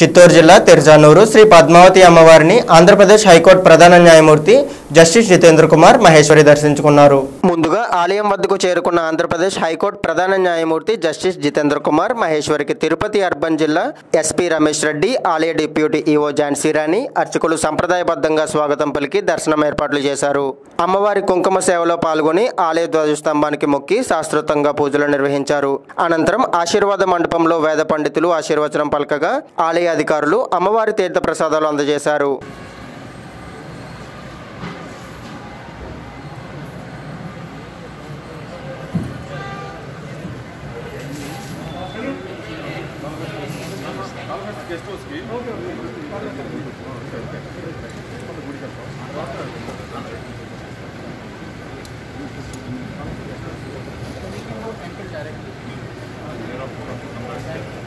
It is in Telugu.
చిత్తూరు జిల్లా తెరజానూరు శ్రీ పద్మావతి అమ్మవారిని ఆంధ్రప్రదేశ్ హైకోర్టు ప్రధాన న్యాయమూర్తి జస్టిస్ జితేంద్ర కుమార్ మహేశ్వరి దర్శించుకున్నారు ముందుగా ఆలయం వద్దకు చేరుకున్న ఆంధ్రప్రదేశ్ హైకోర్టు ప్రధాన న్యాయమూర్తి జస్టిస్ జితేంద్ర కుమార్ మహేశ్వరికి తిరుపతి అర్బన్ జిల్లా ఎస్పీ రమేష్ రెడ్డి ఆలయ డిప్యూటీ ఈవో ఝాన్సీ రాణి అర్చకులు సంప్రదాయబద్ధంగా స్వాగతం పలికి దర్శనం ఏర్పాట్లు చేశారు అమ్మవారి కుంకుమ సేవలో పాల్గొని ఆలయ ధ్వజస్తంభానికి మొక్కి శాస్త్రోత్తంగా పూజలు నిర్వహించారు అనంతరం ఆశీర్వాద మండపంలో వేద పండితులు ఆశీర్వచనం పలకగా ఆలయ అధికారులు అమ్మవారి తీర్థ ప్రసాదాలు అందజేశారు directly.